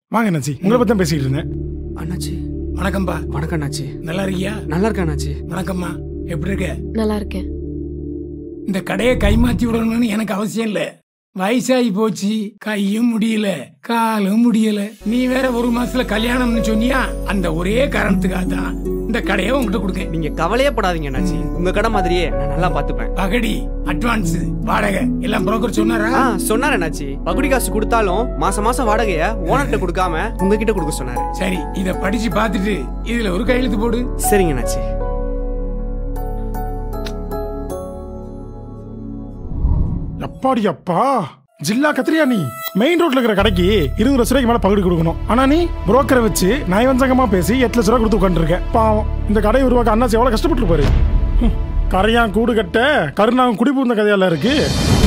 வாங்க அண்ணாச்சி உங்களை பத்தி தான் பேசிக்கிட்டு இருந்தேன் அண்ணாச்சி வணக்கம்பா வணக்கம் அண்ணாச்சி நல்லா இருக்கியா நல்லா இருக்கேன் அண்ணாச்சி வணக்கம்மா எப்படி இருக்க நல்லா இருக்கேன் இந்த கடையை கைமாத்தி விடணும்னு எனக்கு அவசியம் இல்ல வயசாகி போச்சு கையும் முடியல காலும் முடியல நீ வேற ஒரு மாசத்துல கல்யாணம்னு சொன்னியா அந்த ஒரே காரணத்துக்காக தான் இந்த கடையை உங்ககிட்ட கொடுக்கேன் நீங்க கவலையே படாதீங்க அண்ணாச்சி உங்க கடை மாதிரியே நான் நல்லா பாத்துப்பேன் பகடி அட்வான்ஸ் வாடகை எல்லாம் புரோக்கர் சொன்னாரா ஆ சொன்னாரு அண்ணாச்சி பகுடி காசு கொடுத்தாலும் மாசம் மாசம் வாடகைய ஓனர்கிட்ட கொடுக்காம உங்ககிட்ட கொடுக்க சொன்னாரு சரி இத படிச்சு பார்த்துட்டு இதுல ஒரு கையெழுத்து போடு சரிங்க அண்ணாச்சி அப்பாடி அப்பா ஜில்லா கத்திரியா நீ மெயின் ரோட்ல இருக்கிற கடைக்கு இருபது லட்ச ரூபாய்க்கு மேல பகுதி கொடுக்கணும் ஆனா நீ புரோக்கரை வச்சு நயவஞ்சகமா பேசி எட்டு லட்ச ரூபா கொடுத்து உட்காந்துருக்க பாவம் இந்த கடையை உருவாக்க அண்ணாச்சி எவ்வளவு கஷ்டப்பட்டு பாரு ஹம், கரையான் கூடு கட்ட கருணாவும் குடி புகுந்த கதையெல்லாம் இருக்கு